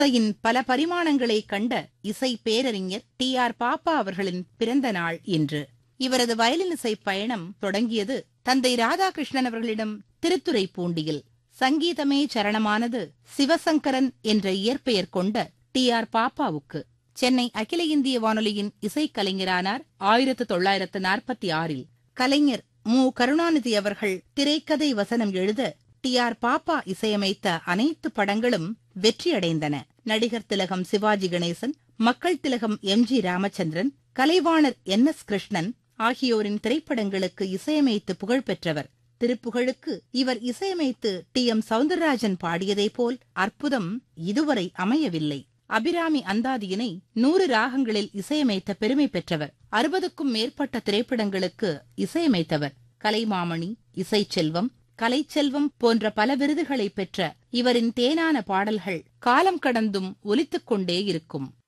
இசையின் பல பரிமாணங்களை கண்ட இசை பேரறிஞர் டி ஆர் பாப்பா அவர்களின் பிறந்த நாள் இன்று இவரது வயலின் இசை பயணம் தொடங்கியது தந்தை ராதாகிருஷ்ணன் அவர்களிடம் திருத்துறைப்பூண்டியில் சங்கீதமே சரணமானது சிவசங்கரன் என்ற இயற்பெயர் கொண்ட டி ஆர் பாப்பாவுக்கு சென்னை அகில இந்திய வானொலியின் இசைக்கலைஞரானார் ஆயிரத்து தொள்ளாயிரத்து நாற்பத்தி ஆறில் கலைஞர் மு கருணாநிதி அவர்கள் திரைக்கதை வசனம் எழுத டி ஆர் பாப்பா இசையமைத்த அனைத்து படங்களும் வெற்றியடைந்தன நடிகர் திலகம் சிவாஜி கணேசன் மக்கள் திலகம் எம் ஜி ராமச்சந்திரன் கலைவாணர் என் எஸ் கிருஷ்ணன் ஆகியோரின் திரைப்படங்களுக்கு இசையமைத்து புகழ் பெற்றவர் திருப்புகழுக்கு இவர் இசையமைத்து டி எம் சவுந்தரராஜன் பாடியதைப் போல் அற்புதம் இதுவரை அமையவில்லை அபிராமி அந்தாதியினை நூறு ராகங்களில் இசையமைத்த பெருமை பெற்றவர் அறுபதுக்கும் மேற்பட்ட திரைப்படங்களுக்கு இசையமைத்தவர் கலைமாமணி இசைச்செல்வம் கலைச்செல்வம் போன்ற பல விருதுகளை பெற்ற இவரின் தேனான பாடல்கள் காலம் கடந்தும் ஒலித்துக் கொண்டே இருக்கும்